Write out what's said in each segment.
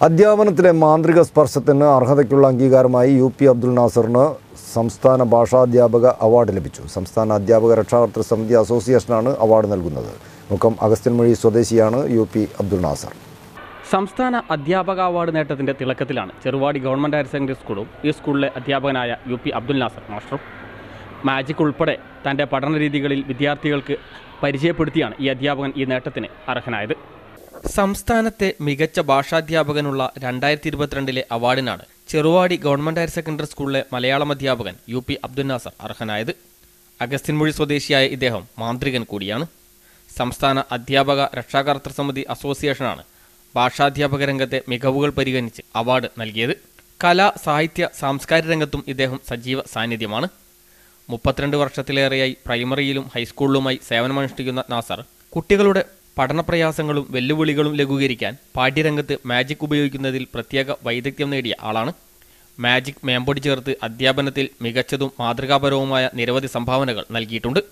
അധ്യാപനത്തിലെ മാന്ത്രിക സ്പർശത്തിന് അർഹതയ്ക്കുള്ള അംഗീകാരമായി യു പി അബ്ദുൽ നാസറിന് സംസ്ഥാന ഭാഷാധ്യാപക അവാർഡ് ലഭിച്ചു സംസ്ഥാന അധ്യാപക രക്ഷാകർതൃ സമിതി അസോസിയേഷനാണ് അവാർഡ് നൽകുന്നത് മുക്കം അഗസ്ത്യൻമൊഴി സ്വദേശിയാണ് യു പി അബ്ദുൽ നാസർ സംസ്ഥാന അധ്യാപക അവാർഡ് നേട്ടത്തിന്റെ തിളക്കത്തിലാണ് ചെറുവാടി ഗവൺമെൻറ് ഹയർ സെക്കൻഡറി സ്കൂളും ഈ സ്കൂളിലെ അധ്യാപകനായ യു പി അബ്ദുൽ നാസർ മാസ്റ്ററും മാജിക് ഉൾപ്പെടെ തൻ്റെ പഠന രീതികളിൽ വിദ്യാർത്ഥികൾക്ക് പരിചയപ്പെടുത്തിയാണ് ഈ അധ്യാപകൻ ഈ നേട്ടത്തിന് അർഹനായത് സംസ്ഥാനത്തെ മികച്ച ഭാഷാധ്യാപകനുള്ള രണ്ടായിരത്തി ഇരുപത്തിരണ്ടിലെ അവാർഡിനാണ് ചെറുവാടി ഗവൺമെൻറ് ഹയർ സെക്കൻഡറി സ്കൂളിലെ മലയാളം അധ്യാപകൻ യു പി അബ്ദുൽ നാസർ അർഹനായത് അഗസ്ത്യൻമൊഴി സ്വദേശിയായ ഇദ്ദേഹം മാന്ത്രികൻ കൂടിയാണ് സംസ്ഥാന അധ്യാപക രക്ഷാകർതൃ സമിതി അസോസിയേഷനാണ് ഭാഷാധ്യാപക രംഗത്തെ മികവുകൾ പരിഗണിച്ച് അവാർഡ് നൽകിയത് കല സാഹിത്യ സാംസ്കാരിക രംഗത്തും ഇദ്ദേഹം സജീവ സാന്നിധ്യമാണ് മുപ്പത്തിരണ്ട് വർഷത്തിലേറെയായി പ്രൈമറിയിലും ഹൈസ്കൂളിലുമായി സേവനമനുഷ്ഠിക്കുന്ന നാസർ കുട്ടികളുടെ പഠനപ്രയാസങ്ങളും വെല്ലുവിളികളും ലഘൂകരിക്കാൻ പാഠ്യരംഗത്ത് മാജിക് ഉപയോഗിക്കുന്നതിൽ പ്രത്യേക വൈദഗ്ധ്യം നേടിയ ആളാണ് മാജിക് മേമ്പൊടി ചേർത്ത് അധ്യാപനത്തിൽ മികച്ചതും മാതൃകാപരവുമായ നിരവധി സംഭാവനകൾ നൽകിയിട്ടുണ്ട്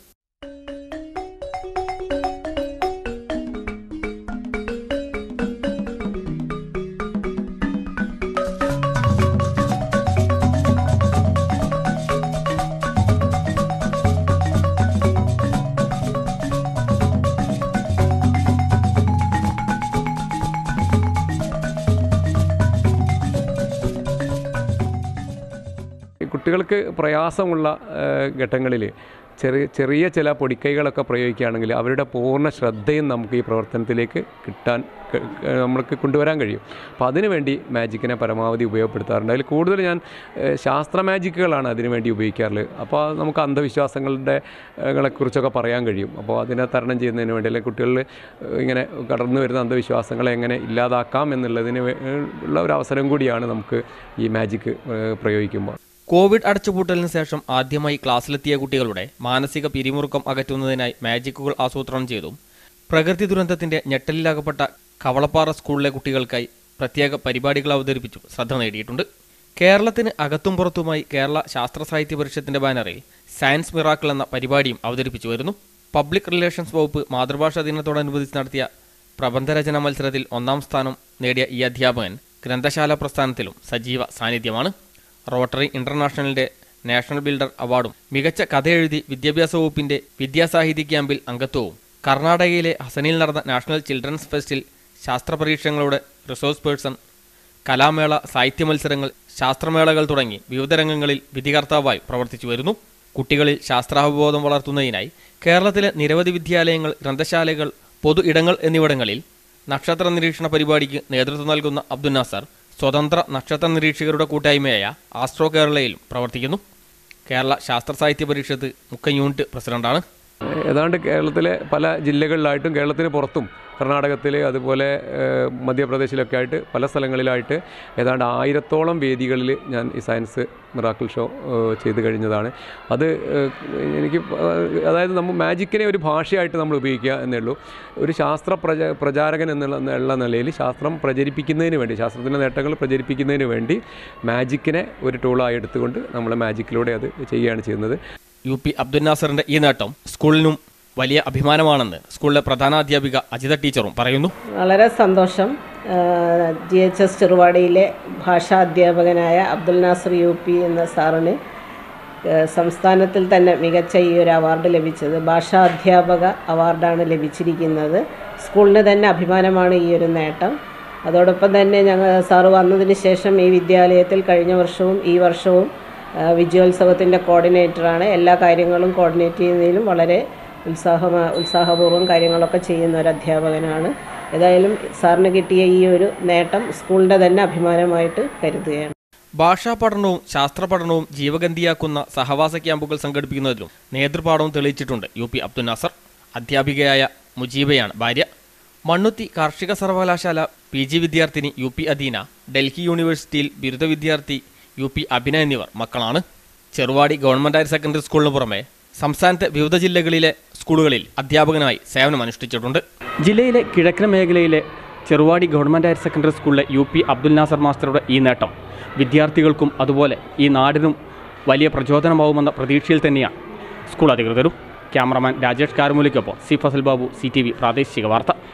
കുട്ടികൾക്ക് പ്രയാസമുള്ള ഘട്ടങ്ങളിൽ ചെറിയ ചെറിയ ചില പൊടിക്കൈകളൊക്കെ പ്രയോഗിക്കുകയാണെങ്കിൽ അവരുടെ പൂർണ്ണ ശ്രദ്ധയും നമുക്ക് ഈ പ്രവർത്തനത്തിലേക്ക് കിട്ടാൻ ക- ക- നമ്മൾക്ക് കൊണ്ടുവരാൻ കഴിയും അപ്പോൾ അതിനുവേണ്ടി മാജിക്കിനെ പരമാവധി ഉപയോഗപ്പെടുത്താറുണ്ട് അതിൽ കൂടുതൽ ഞാൻ ഏഹ്, ശാസ്ത്ര മാജിക്കുകളാണ് അതിനുവേണ്ടി ഉപയോഗിക്കാറുള്ളത് അപ്പോൾ അത് നമുക്ക് അന്ധവിശ്വാസങ്ങളുടെ ഏഹ്, കളെക്കുറിച്ചൊക്കെ പറയാൻ കഴിയും അപ്പോൾ അതിനെ തരണം ചെയ്യുന്നതിന് വേണ്ടി അല്ലെങ്കിൽ കുട്ടികളിൽ ഏഹ്, ഇങ്ങനെ കടന്നു വരുന്ന അന്ധവിശ്വാസങ്ങളെ എങ്ങനെ ഇല്ലാതാക്കാം എന്നുള്ളതിന് വേ- ഉള്ള ഒരു അവസരം കൂടിയാണ് നമുക്ക് ഈ മാജിക്ക് ഏഹ്, പ്രയോഗിക്കുമ്പോൾ കോവിഡ് അടച്ചുപൂട്ടലിന് ശേഷം ആദ്യമായി ക്ലാസ്സിലെത്തിയ കുട്ടികളുടെ മാനസിക പിരിമുറുക്കം അകറ്റുന്നതിനായി മാജിക്കുകൾ ആസൂത്രണം ചെയ്തും പ്രകൃതി ദുരന്തത്തിന്റെ ഞെട്ടലിലകപ്പെട്ട കവളപ്പാറ സ്കൂളിലെ കുട്ടികൾക്കായി പ്രത്യേക പരിപാടികൾ അവതരിപ്പിച്ചു ശ്രദ്ധ നേടിയിട്ടുണ്ട് കേരളത്തിന് അകത്തും പുറത്തുമായി കേരള ശാസ്ത്ര സാഹിത്യ പരിഷത്തിന്റെ ബാനറിൽ സയൻസ് മിറാക്കിൾ എന്ന പരിപാടിയും അവതരിപ്പിച്ചു വരുന്നു പബ്ലിക് റിലേഷൻസ് വകുപ്പ് മാതൃഭാഷാ ദിനത്തോടനുബന്ധിച്ച് നടത്തിയ പ്രബന്ധരചന മത്സരത്തിൽ ഒന്നാം സ്ഥാനം നേടിയ ഈ അധ്യാപകൻ ഗ്രന്ഥശാല പ്രസ്ഥാനത്തിലും സജീവ സാന്നിധ്യമാണ് റോട്ടറി ഇന്റർനാഷണലിന്റെ നാഷണൽ ബിൽഡർ അവാർഡും മികച്ച കഥ എഴുതി വിദ്യാഭ്യാസ വകുപ്പിന്റെ വിദ്യാസാഹിത്യ ക്യാമ്പിൽ അംഗത്വവും കർണാടകയിലെ ഹസനിൽ നടന്ന നാഷണൽ ചിൽഡ്രൻസ് ഫെസ്റ്റിൽ ശാസ്ത്ര പരീക്ഷണങ്ങളുടെ റിസോഴ്സ് പേഴ്സൺ കലാമേള സാഹിത്യ മത്സരങ്ങൾ ശാസ്ത്രമേളകൾ തുടങ്ങി വിവിധ രംഗങ്ങളിൽ വിധികർത്താവായി പ്രവർത്തിച്ചു വരുന്നു കുട്ടികളിൽ ശാസ്ത്രാവബോധം വളർത്തുന്നതിനായി കേരളത്തിലെ നിരവധി വിദ്യാലയങ്ങൾ ഗ്രന്ഥശാലകൾ പൊതു ഇടങ്ങൾ എന്നിവിടങ്ങളിൽ നക്ഷത്ര നിരീക്ഷണ പരിപാടിക്ക് നേതൃത്വം നൽകുന്ന അബ്ദുൽ നാസർ സ്വതന്ത്ര നക്ഷത്ര നിരീക്ഷകരുടെ കൂട്ടായ്മയായ ആസ്ട്രോ കേരളയിലും പ്രവർത്തിക്കുന്നു കേരള ശാസ്ത്ര സാഹിത്യ പരിഷത്ത് മുക്കം യൂണിറ്റ് പ്രസിഡന്റാണ് ഏതാണ്ട് കേരളത്തിലെ പല ജില്ലകളിലായിട്ടും കേരളത്തിന് പുറത്തും കർണാടകത്തിൽ അതുപോലെ ഏഹ്, മധ്യപ്രദേശിലൊക്കെ ആയിട്ട് പല സ്ഥലങ്ങളിലായിട്ട് ഏതാണ്ട് ആയിരത്തോളം വേദികളിൽ ഞാൻ ഈ സയൻസ് മിറാക്കിൾ ഷോ ഏഹ്, ചെയ്ത് കഴിഞ്ഞതാണ് അത് ഏഹ്, എനിക്ക് പ- അതായത് നമ്മൾ മാജിക്കിനെ ഒരു ഭാഷയായിട്ട് നമ്മൾ ഉപയോഗിക്കുക എന്നേ ഉള്ളൂ ഒരു ശാസ്ത്ര പ്രച പ്രചാരകൻ എന്നുള്ള എന്നുള്ള നിലയിൽ ശാസ്ത്രം പ്രചരിപ്പിക്കുന്നതിന് വേണ്ടി ശാസ്ത്രത്തിൻ്റെ നേട്ടങ്ങൾ പ്രചരിപ്പിക്കുന്നതിന് വേണ്ടി മാജിക്കിനെ ഒരു ടൂളായി എടുത്തുകൊണ്ട് നമ്മൾ മാജിക്കിലൂടെ അത് ചെയ്യുകയാണ് ചെയ്യുന്നത് യു പി അബ്ദുൽ നാസറിന്റെ ഈ നേട്ടം സ്കൂളിനും വലിയ അഭിമാനമാണെന്ന് സ്കൂളിലെ പ്രധാനാധ്യാപിക അജിത ടീച്ചറും പറയുന്നു വളരെ സന്തോഷം ജി എച്ച് എസ് ചെറുവാടിയിലെ ഭാഷാ അധ്യാപകനായ അബ്ദുൽ നാസർ യു പി എന്ന സാറിന് ഏഹ്, സംസ്ഥാനത്തിൽ തന്നെ മികച്ച ഈ ഒരു അവാർഡ് ലഭിച്ചത് ഭാഷാ അധ്യാപക അവാർഡാണ് ലഭിച്ചിരിക്കുന്നത് സ്കൂളിന് തന്നെ അഭിമാനമാണ് ഈ ഒരു നേട്ടം അതോടൊപ്പം തന്നെ ഞങ്ങൾ സാറ് വന്നതിന് ശേഷം ഈ വിദ്യാലയത്തിൽ കഴിഞ്ഞ വർഷവും ഈ വർഷവും ഏഹ്, വിജയോത്സവത്തിൻ്റെ കോർഡിനേറ്ററാണ് എല്ലാ കാര്യങ്ങളും കോർഡിനേറ്റ് ചെയ്യുന്നതിലും വളരെ ഉത്സാഹമാ ഉത്സാഹപൂർവ്വം കാര്യങ്ങളൊക്കെ ചെയ്യുന്ന ഒരു അധ്യാപകനാണ് ഏതായാലും സാറിന് കിട്ടിയ ഈ ഒരു നേട്ടം സ്കൂളിൻ്റെ തന്നെ അഭിമാനമായിട്ട് കരുതുകയാണ് ഭാഷാ പഠനവും ശാസ്ത്ര പഠനവും ജീവഗന്ധിയാക്കുന്ന സഹവാസ ക്യാമ്പുകൾ സംഘടിപ്പിക്കുന്നതിലും നേതൃപാഠവും തെളിയിച്ചിട്ടുണ്ട് യു പി അബ്ദുൽ നാസർ അധ്യാപികയായ മുജീബയാണ് ഭാര്യ മണ്ണുത്തി കാർഷിക സർവകലാശാല പി ജി വിദ്യാർത്ഥിനി യു പി അദീന ഡൽഹി യൂണിവേഴ്സിറ്റിയിൽ ബിരുദ വിദ്യാർത്ഥി യു പി അഭിന എന്നിവർ മക്കളാണ് ചെറുവാടി ഗവൺമെൻറ് ഹയർ സെക്കൻഡറി സ്കൂളിന് പുറമെ സംസ്ഥാനത്തെ വിവിധ ജില്ലകളിലെ സ്കൂളുകളിൽ അധ്യാപകനായി സേവനമനുഷ്ഠിച്ചിട്ടുണ്ട് ജില്ലയിലെ കിഴക്കൻ മേഖലയിലെ ചെറുവാടി ഗവൺമെൻറ് ഹയർ സെക്കൻഡറി സ്കൂളിലെ യു പി അബ്ദുൽ നാസർ മാസ്റ്ററുടെ ഈ നേട്ടം വിദ്യാർത്ഥികൾക്കും അതുപോലെ ഈ നാടിനും വലിയ പ്രചോദനമാവുമെന്ന പ്രതീക്ഷയിൽ തന്നെയാണ് സ്കൂൾ അധികൃതരും ക്യാമറമാൻ രാജേഷ് കാരമൂലിക്കൊപ്പം C Fazal Babu C T V പ്രാദേശിക വാർത്ത